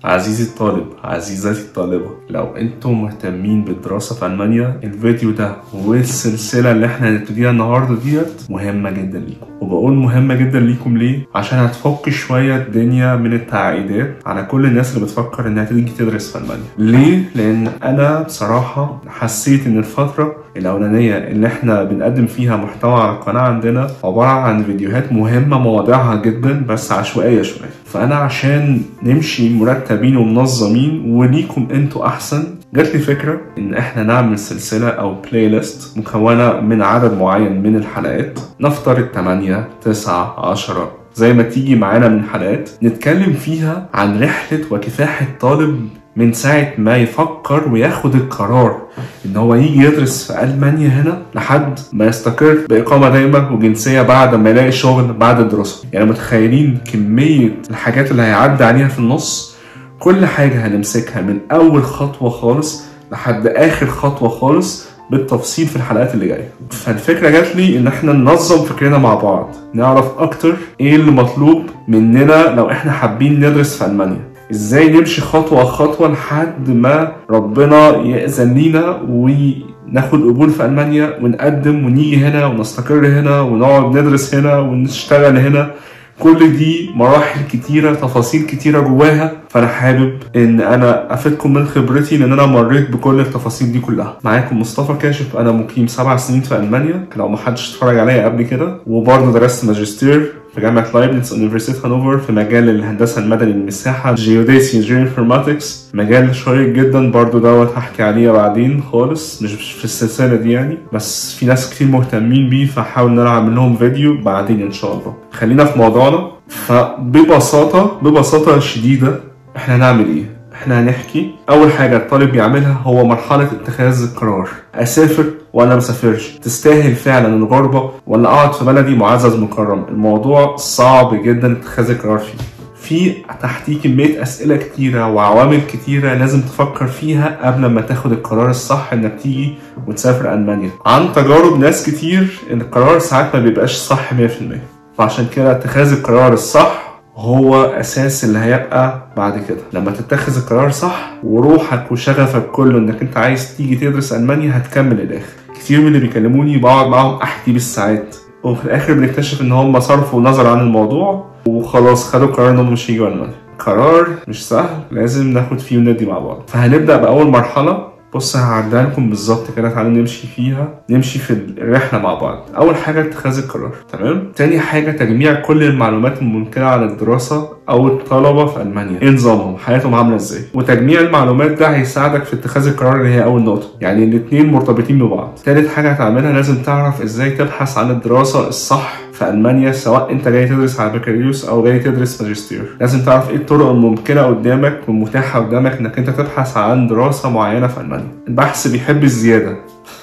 عزيزي الطالب عزيزتي الطالبة لو انتم مهتمين بالدراسة في ألمانيا الفيديو ده والسلسلة اللي احنا هنبتديها النهاردة ديت مهمة جدا ليكم وبقول مهمة جدا ليكم ليه؟ عشان هتفك شوية الدنيا من التعقيدات على كل الناس اللي بتفكر انها تيجي تدرس في ألمانيا ليه؟ لأن أنا بصراحة حسيت إن الفترة الأولانية اللي احنا بنقدم فيها محتوى على القناة عندنا عبارة عن فيديوهات مهمة مواضيعها جدا بس عشوائية شوية فأنا عشان نمشي مرتبين ومنظمين وليكم انتوا أحسن جات لي فكرة إن احنا نعمل سلسلة أو بلاي ليست مكونة من عدد معين من الحلقات نفترض 8 9 10 زي ما تيجي معانا من حلقات نتكلم فيها عن رحلة وكفاح الطالب من ساعة ما يفكر وياخد القرار ان هو يجي يدرس في المانيا هنا لحد ما يستقر باقامه دائمه وجنسيه بعد ما يلاقي شغل بعد الدراسه يعني متخيلين كميه الحاجات اللي هيعدي عليها في النص كل حاجه هنمسكها من اول خطوه خالص لحد اخر خطوه خالص بالتفصيل في الحلقات اللي جايه فالفكره جات لي ان احنا ننظم فكرنا مع بعض نعرف اكتر ايه اللي مطلوب مننا لو احنا حابين ندرس في المانيا ازاي نمشي خطوة خطوة لحد ما ربنا يأذن لينا وناخد قبول في ألمانيا ونقدم ونيجي هنا ونستقر هنا ونقعد ندرس هنا ونشتغل هنا كل دي مراحل كتيرة تفاصيل كتيرة جواها فأنا حابب إن أنا أفيدكم من خبرتي لأن أنا مريت بكل التفاصيل دي كلها معاكم مصطفى كاشف أنا مقيم سبع سنين في ألمانيا لو ما حدش اتفرج عليا قبل كده وبرضه درست ماجستير في جامعة لايبنتس أونيفرسيتي هانوفر في مجال الهندسة المدني المساحة جيوديسي انجينير انفورماتكس مجال شيق جدا برضو دوت هحكي عليه بعدين خالص مش في السلسلة دي يعني بس في ناس كتير مهتمين بيه فحاول ان انا اعمل لهم فيديو بعدين ان شاء الله خلينا في موضوعنا فببساطة ببساطة شديدة احنا هنعمل ايه احنا هنحكي اول حاجه الطالب يعملها هو مرحله اتخاذ القرار اسافر ولا ما اسافرش تستاهل فعلا الغربه ولا اقعد في بلدي معزز مكرم الموضوع صعب جدا اتخاذ القرار فيه في تحتيه كمية أسئلة كتيرة وعوامل كتيرة لازم تفكر فيها قبل ما تاخد القرار الصح إنك تيجي وتسافر ألمانيا عن تجارب ناس كتير إن القرار ساعات ما بيبقاش صح 100% فعشان كده اتخاذ القرار الصح هو اساس اللي هيبقى بعد كده لما تتخذ القرار صح وروحك وشغفك كله انك انت عايز تيجي تدرس المانيا هتكمل الاخر كتير من اللي بيكلموني بقعد معاهم احكي بالساعات وفي الاخر بنكتشف ان هم صرفوا نظر عن الموضوع وخلاص خدوا قرار ان هم مش هيجوا المانيا قرار مش سهل لازم ناخد فيه وندي مع بعض فهنبدا باول مرحله بص هعديها لكم بالظبط كده تعالوا نمشي فيها نمشي في الرحله مع بعض اول حاجه اتخاذ القرار تمام تاني حاجه تجميع كل المعلومات الممكنه عن الدراسه او الطلبه في المانيا ايه نظامهم حياتهم عامله ازاي وتجميع المعلومات ده هيساعدك في اتخاذ القرار اللي هي اول نقطه يعني الاثنين مرتبطين ببعض تالت حاجه هتعملها لازم تعرف ازاي تبحث عن الدراسه الصح في المانيا سواء انت جاي تدرس على بكالوريوس او جاي تدرس ماجستير لازم تعرف ايه الطرق الممكنه قدامك والمتاحه قدامك انك انت تبحث عن دراسه معينه في المانيا البحث بيحب الزياده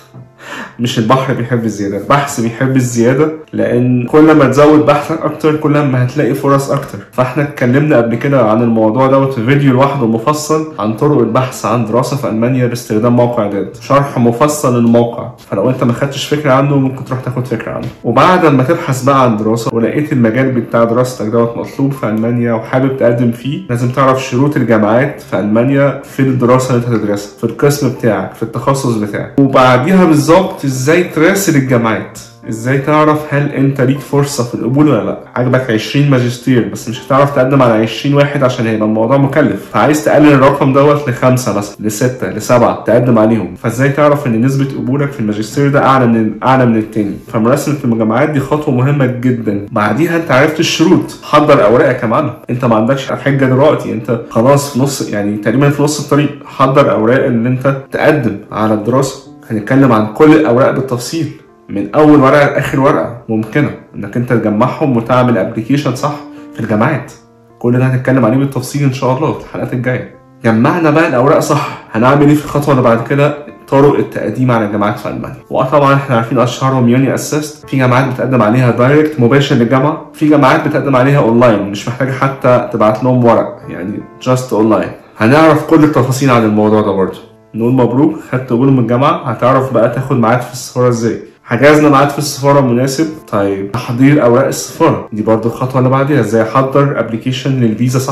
مش البحر بيحب الزيادة البحث بيحب الزيادة لأن كل ما تزود بحثك أكتر كل ما هتلاقي فرص أكتر فإحنا اتكلمنا قبل كده عن الموضوع دوت في فيديو لوحده مفصل عن طرق البحث عن دراسة في ألمانيا باستخدام موقع إعداد شرح مفصل للموقع فلو أنت ما خدتش فكرة عنه ممكن تروح تاخد فكرة عنه وبعد ما تبحث بقى عن دراسة ولقيت المجال بتاع دراستك دوت مطلوب في ألمانيا وحابب تقدم فيه لازم تعرف شروط الجامعات في ألمانيا في الدراسة اللي أنت هتدرسها في القسم بتاعك في التخصص بتاعك وبعديها بالظبط ازاي تراسل الجامعات ازاي تعرف هل انت ليك فرصه في القبول ولا لا عجبك 20 ماجستير بس مش هتعرف تقدم على 20 واحد عشان هيبقى الموضوع مكلف فعايز تقلل الرقم دوت لخمسه مثلا لسته لسبعه تقدم عليهم فازاي تعرف ان نسبه قبولك في الماجستير ده اعلى من اعلى من التاني فمراسله الجامعات دي خطوه مهمه جدا بعديها انت عرفت الشروط حضر اوراقك يا معلم انت ما عندكش حجه دلوقتي انت خلاص في نص يعني تقريبا في نص الطريق حضر اوراق ان انت تقدم على الدراسه هنتكلم عن كل الاوراق بالتفصيل من اول ورقه لاخر ورقه ممكنه انك انت تجمعهم وتعمل ابلكيشن صح في الجامعات كل ده هنتكلم عليه بالتفصيل ان شاء الله في الحلقات الجايه جمعنا بقى الاوراق صح هنعمل ايه في الخطوه اللي بعد كده طرق التقديم على الجامعات في المانيا وطبعا احنا عارفين اشهرهم يوني اسيست في جامعات بتقدم عليها دايركت مباشر للجامعه في جامعات بتقدم عليها اونلاين مش محتاجه حتى تبعت لهم ورق يعني جاست اونلاين هنعرف كل التفاصيل عن الموضوع ده برضه نقول مبروك خدت قبول من الجامعه هتعرف بقى تاخد ميعاد في السفاره ازاي حجزنا ميعاد في السفاره مناسب طيب تحضير اوراق السفاره دي برضو الخطوه اللي بعديها ازاي احضر ابلكيشن للفيزا صح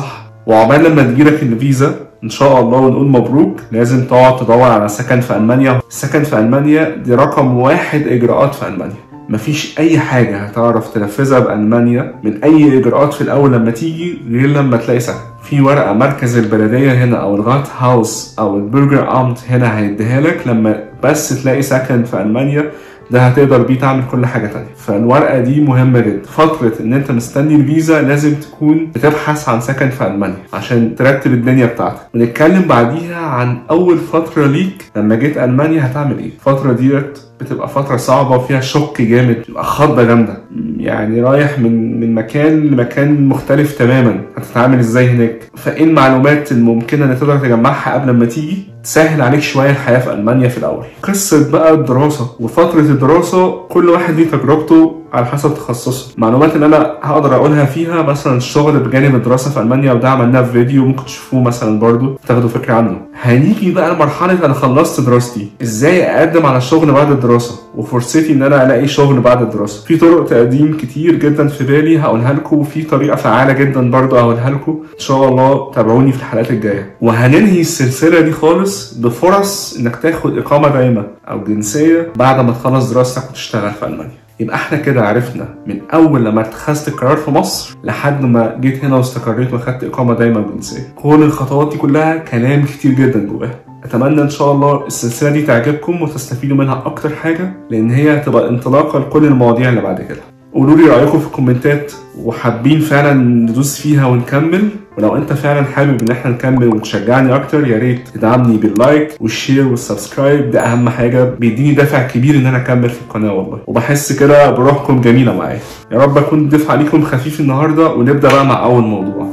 وعقبال لما تجيلك الفيزا ان شاء الله ونقول مبروك لازم تقعد تدور على سكن في المانيا السكن في المانيا دي رقم واحد اجراءات في المانيا مفيش اي حاجة هتعرف تنفذها بألمانيا من اي اجراءات في الاول لما تيجي غير لما تلاقي سكن في ورقة مركز البلدية هنا او الغات هاوس او البرجر امت هنا هيديها لك لما بس تلاقي سكن في المانيا ده هتقدر بيه تعمل كل حاجة تانية فالورقة دي مهمة جدا فترة ان انت مستني الفيزا لازم تكون بتبحث عن سكن في المانيا عشان ترتب الدنيا بتاعتك ونتكلم بعديها عن اول فترة ليك لما جيت المانيا هتعمل ايه الفترة ديت بتبقى فترة صعبة وفيها شك جامد بتبقى خضة جامدة يعني رايح من من مكان لمكان مختلف تماما هتتعامل ازاي هناك فايه المعلومات الممكنة ان تقدر تجمعها قبل ما تيجي تسهل عليك شوية الحياة في ألمانيا في الأول قصة بقى الدراسة وفترة الدراسة كل واحد ليه تجربته على حسب تخصصه المعلومات اللي انا هقدر اقولها فيها مثلا الشغل بجانب الدراسه في المانيا وده عملناه في فيديو ممكن تشوفوه مثلا برضو تاخدوا فكره عنه هنيجي بقى لمرحله انا خلصت دراستي ازاي اقدم على شغل بعد الدراسه وفرصتي ان انا الاقي شغل بعد الدراسه في طرق تقديم كتير جدا في بالي هقولها لكم وفي طريقه فعاله جدا برضو هقولها لكم ان شاء الله تابعوني في الحلقات الجايه وهننهي السلسله دي خالص بفرص انك تاخد اقامه دائمه او جنسيه بعد ما تخلص دراستك وتشتغل في المانيا يبقى احنا كده عرفنا من اول لما اتخذت القرار في مصر لحد ما جيت هنا واستقريت واخدت اقامه دايما جنسيه كل الخطوات دي كلها كلام كتير جدا جواها اتمنى ان شاء الله السلسله دي تعجبكم وتستفيدوا منها اكتر حاجه لان هي هتبقى انطلاقه لكل المواضيع اللي بعد كده قولوا لي رايكم في الكومنتات وحابين فعلا ندوس فيها ونكمل ولو انت فعلا حابب ان احنا نكمل وتشجعني اكتر يا ريت تدعمني باللايك والشير والسبسكرايب ده اهم حاجه بيديني دافع كبير ان انا اكمل في القناه والله وبحس كده بروحكم جميله معايا يا رب اكون ضيف عليكم خفيف النهارده ونبدا بقى مع اول موضوع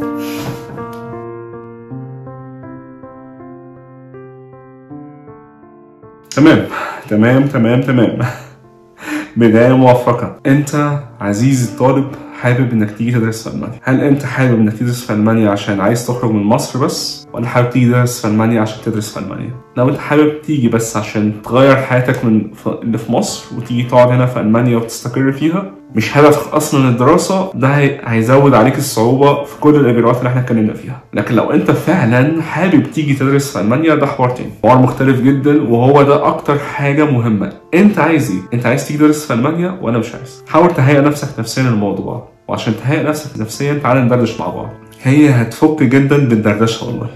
تمام تمام تمام تمام بداية موفقة انت عزيزي الطالب حابب انك تيجي تدرس في المانيا هل انت حابب انك تدرس في المانيا عشان عايز تخرج من مصر بس ولا حابب تيجي تدرس في المانيا عشان تدرس في المانيا لو انت حابب تيجي بس عشان تغير حياتك من ف... اللي في مصر وتيجي تقعد هنا في المانيا وتستقر فيها مش هدف اصلا الدراسه ده هي... هيزود عليك الصعوبه في كل الاجراءات اللي احنا اتكلمنا فيها لكن لو انت فعلا حابب تيجي تدرس في المانيا ده حوار تاني حوار مختلف جدا وهو ده اكتر حاجه مهمه انت عايز ايه انت عايز تيجي تدرس في المانيا وانا مش عايز حاول تهيئ نفسك نفسيا للموضوع وعشان تهيئ نفسك نفسيا تعالى ندردش مع بعض هي هتفك جدا بالدردشه والله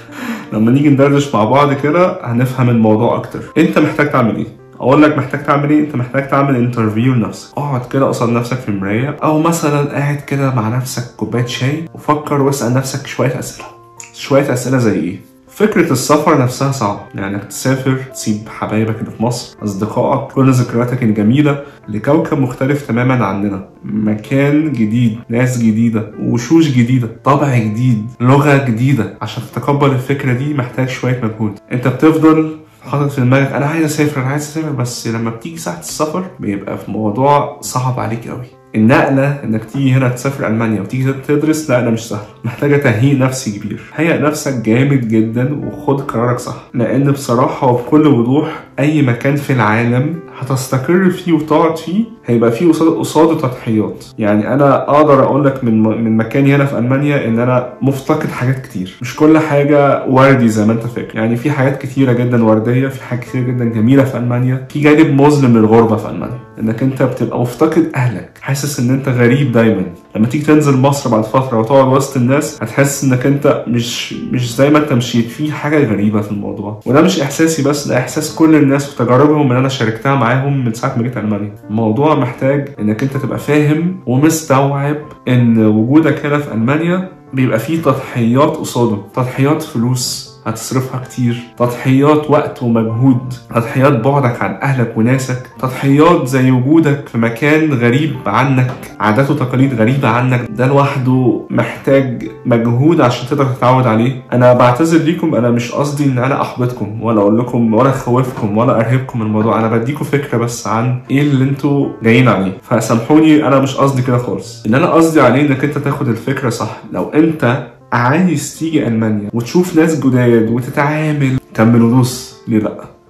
لما نيجي ندردش مع بعض كده هنفهم الموضوع اكتر انت محتاج تعمل ايه اقول لك محتاج تعمل ايه انت محتاج تعمل انترفيو لنفسك اقعد كده قصاد نفسك في المرايه او مثلا قاعد كده مع نفسك كوبايه شاي وفكر واسال نفسك شويه اسئله شويه اسئله زي ايه فكرة السفر نفسها صعبة يعني انك تسافر تسيب حبايبك اللي في مصر اصدقائك كل ذكرياتك الجميلة لكوكب مختلف تماما عننا مكان جديد ناس جديدة وشوش جديدة طبع جديد لغة جديدة عشان تتقبل الفكرة دي محتاج شوية مجهود انت بتفضل حاطط في دماغك انا عايز اسافر انا عايز اسافر بس لما بتيجي ساعة السفر بيبقى في موضوع صعب عليك قوي النقلة انك تيجي هنا تسافر المانيا وتيجي تدرس نقلة مش سهلة محتاجة تهيئ نفسي كبير هيئ نفسك جامد جدا وخد قرارك صح لان بصراحة وبكل وضوح اي مكان في العالم هتستقر فيه وتقعد فيه هيبقى فيه قصاد قصاده تضحيات يعني انا اقدر اقول لك من من مكاني هنا في المانيا ان انا مفتقد حاجات كتير مش كل حاجه وردي زي ما انت فاكر يعني في حاجات كتيره جدا ورديه في حاجات كتير جدا جميله في المانيا في جانب مظلم للغربه في المانيا انك انت بتبقى مفتقد اهلك حاسس ان انت غريب دايما لما تيجي تنزل مصر بعد فتره وتقعد وسط الناس هتحس انك انت مش مش زي ما انت مشيت في حاجه غريبه في الموضوع وده مش احساسي بس ده احساس كل الناس وتجاربهم اللي انا شاركتها معاهم من ساعه ما جيت المانيا الموضوع محتاج انك انت تبقى فاهم ومستوعب ان وجودك هنا في المانيا بيبقى فيه تضحيات قصاده تضحيات فلوس هتصرفها كتير تضحيات وقت ومجهود تضحيات بعدك عن اهلك وناسك تضحيات زي وجودك في مكان غريب عنك عادات وتقاليد غريبة عنك ده لوحده محتاج مجهود عشان تقدر تتعود عليه انا بعتذر ليكم انا مش قصدي ان انا احبطكم ولا اقول لكم ولا اخوفكم ولا ارهبكم من الموضوع انا بديكم فكرة بس عن ايه اللي انتوا جايين عليه فسامحوني انا مش قصدي كده خالص اللي انا قصدي عليه انك انت تاخد الفكرة صح لو انت عايز تيجي المانيا وتشوف ناس جداد وتتعامل كمل ودوس ليه لا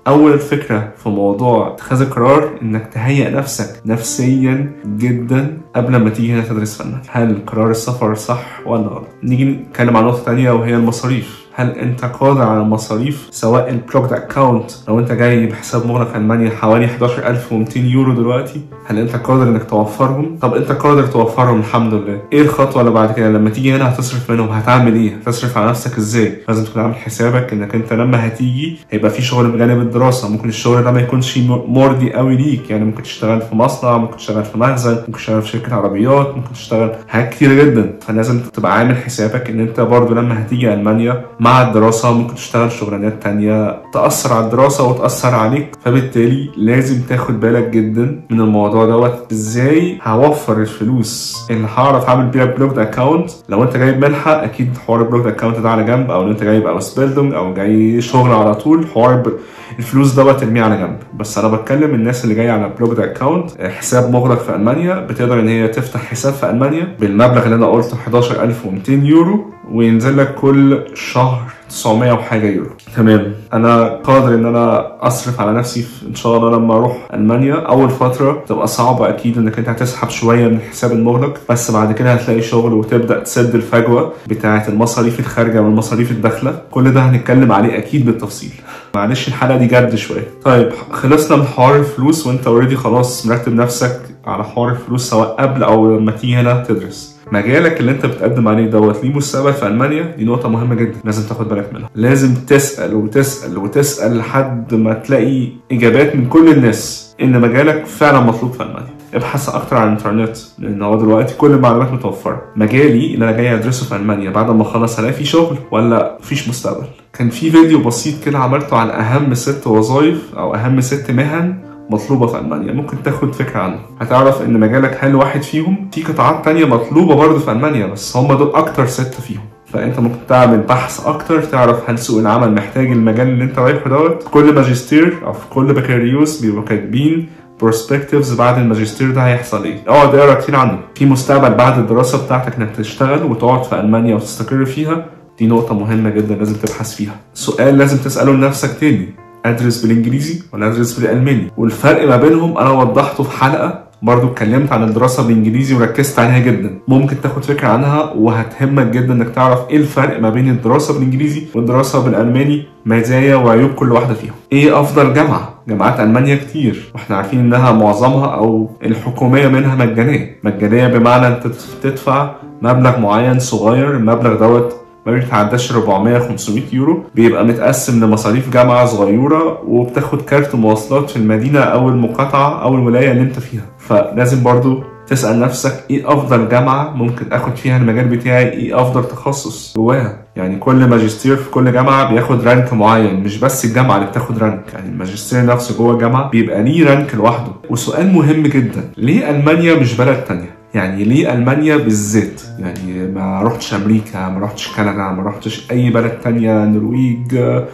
اول فكره في موضوع اتخاذ القرار انك تهيئ نفسك نفسيا جدا قبل ما تيجي هنا تدرس في المانيا هل قرار السفر صح ولا غلط نيجي نتكلم عن نقطه تانية وهي المصاريف هل انت قادر على المصاريف سواء البلوكد اكونت لو انت جاي بحساب مغلق في المانيا حوالي 11200 يورو دلوقتي هل انت قادر انك توفرهم طب انت قادر توفرهم الحمد لله ايه الخطوه اللي بعد كده لما تيجي هنا هتصرف منهم هتعمل ايه هتصرف على نفسك ازاي لازم تكون عامل حسابك انك انت لما هتيجي هيبقى في شغل بجانب الدراسه ممكن الشغل ده ما يكونش مرضي قوي ليك يعني ممكن تشتغل في مصنع ممكن تشتغل في مخزن ممكن تشتغل في شركه عربيات ممكن تشتغل حاجات كتيره جدا فلازم تبقى عامل حسابك ان انت برضو لما هتيجي المانيا مع الدراسه ممكن تشتغل شغلانات تانية تأثر على الدراسة وتأثر عليك فبالتالي لازم تاخد بالك جدا من الموضوع دوت ازاي هوفر الفلوس اللي هعرف اعمل بيها بلوكد اكونت لو انت جايب منحة اكيد حوار البلوكد اكونت ده على جنب او لو انت جايب اوس بيلدونج او جاي شغل على طول حوار ب... الفلوس دوت ترميه على جنب بس انا بتكلم الناس اللي جايه على بلوكد اكونت حساب مغلق في المانيا بتقدر ان هي تفتح حساب في المانيا بالمبلغ اللي انا قلته 11200 يورو وينزل لك كل شهر 900 وحاجه يورو تمام انا قادر ان انا اصرف على نفسي في ان شاء الله لما اروح المانيا اول فتره تبقى صعبه اكيد انك انت هتسحب شويه من الحساب المغلق بس بعد كده هتلاقي شغل وتبدا تسد الفجوه بتاعه المصاريف الخارجه والمصاريف الداخله كل ده هنتكلم عليه اكيد بالتفصيل معلش الحلقه دي جد شويه طيب خلصنا من حوار الفلوس وانت اوريدي خلاص مرتب نفسك على حوار الفلوس سواء قبل او لما تيجي هنا تدرس مجالك اللي انت بتقدم عليه دوت ليه مستقبل في المانيا دي نقطه مهمه جدا لازم تاخد بالك منها لازم تسال وتسال وتسال لحد ما تلاقي اجابات من كل الناس ان مجالك فعلا مطلوب في المانيا ابحث اكتر عن الانترنت لان هو دلوقتي كل المعلومات متوفره مجالي اللي انا جاي ادرسه في المانيا بعد ما اخلص الاقي فيه شغل ولا مفيش مستقبل كان في فيديو بسيط كده عملته عن اهم ست وظائف او اهم ست مهن مطلوبة في ألمانيا ممكن تاخد فكرة عنه هتعرف إن مجالك حلو واحد فيهم في قطاعات تانية مطلوبة برضه في ألمانيا بس هم دول أكتر ست فيهم فانت ممكن تعمل بحث اكتر تعرف هل سوق العمل محتاج المجال اللي انت رايحه دوت في كل ماجستير او في كل بكالوريوس بيبقوا كاتبين بروسبكتيفز بعد الماجستير ده هيحصل ايه اقعد اقرا كتير عنه في مستقبل بعد الدراسه بتاعتك انك تشتغل وتقعد في المانيا وتستقر فيها دي نقطه مهمه جدا لازم تبحث فيها سؤال لازم تساله لنفسك تاني ادرس بالانجليزي ولا ادرس بالالماني والفرق ما بينهم انا وضحته في حلقه برضو اتكلمت عن الدراسة بالانجليزي وركزت عليها جدا ممكن تاخد فكرة عنها وهتهمك جدا انك تعرف ايه الفرق ما بين الدراسة بالانجليزي والدراسة بالالماني مزايا وعيوب كل واحدة فيهم ايه افضل جامعة جامعات المانيا كتير واحنا عارفين انها معظمها او الحكومية منها مجانية مجانية بمعنى انت تدفع مبلغ معين صغير المبلغ دوت ما بيتعداش 400 500 يورو بيبقى متقسم لمصاريف جامعه صغيره وبتاخد كارت مواصلات في المدينه او المقاطعه او الولايه اللي انت فيها فلازم برضو تسال نفسك ايه افضل جامعه ممكن اخد فيها المجال بتاعي ايه افضل تخصص جواها يعني كل ماجستير في كل جامعه بياخد رانك معين مش بس الجامعه اللي بتاخد رانك يعني الماجستير نفسه جوه الجامعه بيبقى ليه رانك لوحده وسؤال مهم جدا ليه المانيا مش بلد تانية يعني ليه المانيا بالذات يعني ما رحتش امريكا ما رحتش كندا ما رحتش اي بلد تانية نرويج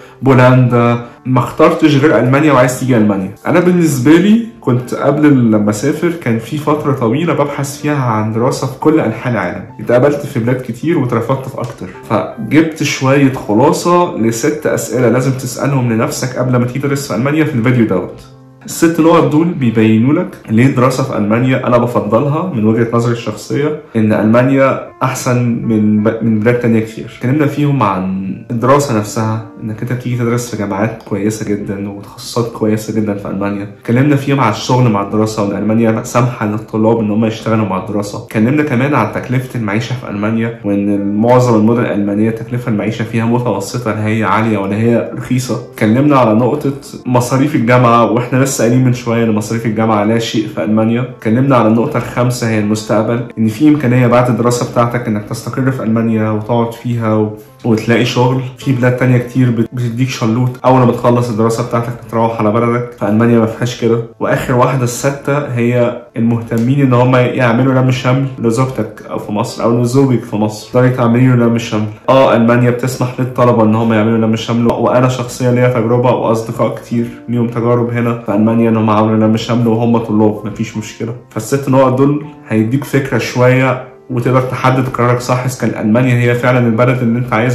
بولندا ما اخترتش غير المانيا وعايز تيجي المانيا انا بالنسبه لي كنت قبل لما اسافر كان في فتره طويله ببحث فيها عن دراسه في كل انحاء العالم اتقابلت في بلاد كتير واترفضت في اكتر فجبت شويه خلاصه لست اسئله لازم تسالهم لنفسك قبل ما تيجي تدرس في المانيا في الفيديو دوت الست نقط دول بيبينوا لك ليه الدراسه في المانيا انا بفضلها من وجهه نظري الشخصيه ان المانيا احسن من من بلاد تانية كتير اتكلمنا فيهم عن الدراسه نفسها انك انت بتيجي تدرس في جامعات كويسه جدا وتخصصات كويسه جدا في المانيا اتكلمنا فيهم على الشغل مع الدراسه وان المانيا سامحه للطلاب ان هم يشتغلوا مع الدراسه اتكلمنا كمان عن تكلفه المعيشه في المانيا وان معظم المدن الالمانيه تكلفه المعيشه فيها متوسطه لا هي عاليه ولا هي رخيصه اتكلمنا على نقطه مصاريف الجامعه واحنا لسه قايلين من شويه ان مصاريف الجامعه لا شيء في المانيا اتكلمنا على النقطه الخامسه هي المستقبل ان في امكانيه بعد الدراسه بتاعتك انك تستقر في المانيا وتقعد فيها و... وتلاقي شغل في بلاد تانية كتير بتديك شلوت اول ما تخلص الدراسه بتاعتك تروح على بلدك في المانيا ما فيهاش كده واخر واحده السادسه هي المهتمين ان هم يعملوا لم شمل لزوجتك او في مصر او لزوجك في مصر تقدري تعملي له لم شمل اه المانيا بتسمح للطلبه ان هم يعملوا لم شمل وانا شخصيا ليا تجربه واصدقاء كتير ليهم تجارب هنا في المانيا ان هم عملوا لم شمل وهم طلاب مفيش مشكله فالست نقط دول هيديك فكره شويه وتقدر تحدد قرارك صح اذا كان المانيا هي فعلا البلد اللي انت عايزها ولا لا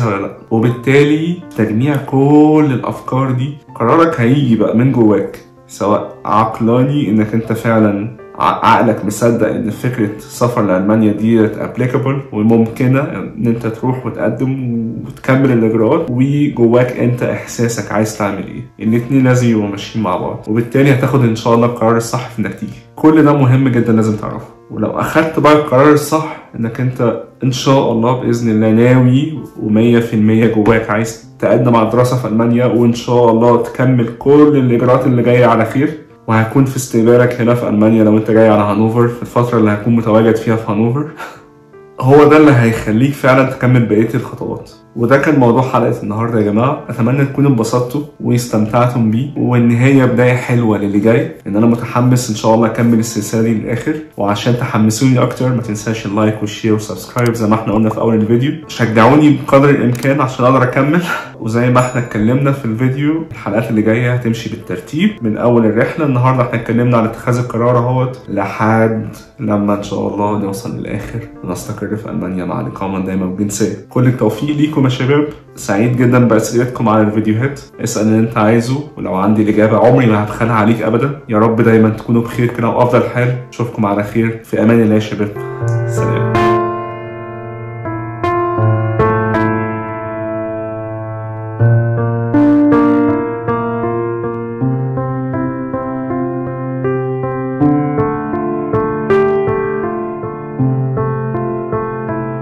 وبالتالي تجميع كل الافكار دي قرارك هيجي بقى من جواك سواء عقلاني انك انت فعلا عقلك مصدق ان فكره السفر لالمانيا دي ابليكابل وممكنه ان انت تروح وتقدم وتكمل الاجراءات وجواك انت احساسك عايز تعمل ايه الاتنين لازم يبقوا ماشيين مع بعض وبالتالي هتاخد ان شاء الله القرار الصح في انك تيجي كل ده مهم جدا لازم تعرفه ولو اخدت بقى القرار الصح انك انت ان شاء الله باذن الله ناوي و100% جواك عايز تقدم على دراسه في المانيا وان شاء الله تكمل كل الاجراءات اللي جايه على خير وهيكون في استقبالك هنا في المانيا لو انت جاي على هانوفر في الفتره اللي هكون متواجد فيها في هانوفر هو ده اللي هيخليك فعلا تكمل بقيه الخطوات وده كان موضوع حلقه النهارده يا جماعه اتمنى تكونوا انبسطتوا واستمتعتم بيه وان هي بدايه حلوه للي جاي ان انا متحمس ان شاء الله اكمل السلسله دي للاخر وعشان تحمسوني اكتر ما تنساش اللايك والشير والسبسكرايب زي ما احنا قلنا في اول الفيديو شجعوني بقدر الامكان عشان اقدر اكمل وزي ما احنا اتكلمنا في الفيديو الحلقات اللي جايه هتمشي بالترتيب من اول الرحله النهارده احنا اتكلمنا على اتخاذ القرار اهوت لحد لما ان شاء الله نوصل للاخر ونستقر في المانيا مع الاقامه دايما بجنسيه كل التوفيق ليكم يا شباب سعيد جدا باسئلتكم على الفيديوهات اسال اللي انت عايزه ولو عندي الاجابه عمري ما هبخلها عليك ابدا يا رب دايما تكونوا بخير كده وافضل حال اشوفكم على خير في امان الله يا شباب سلام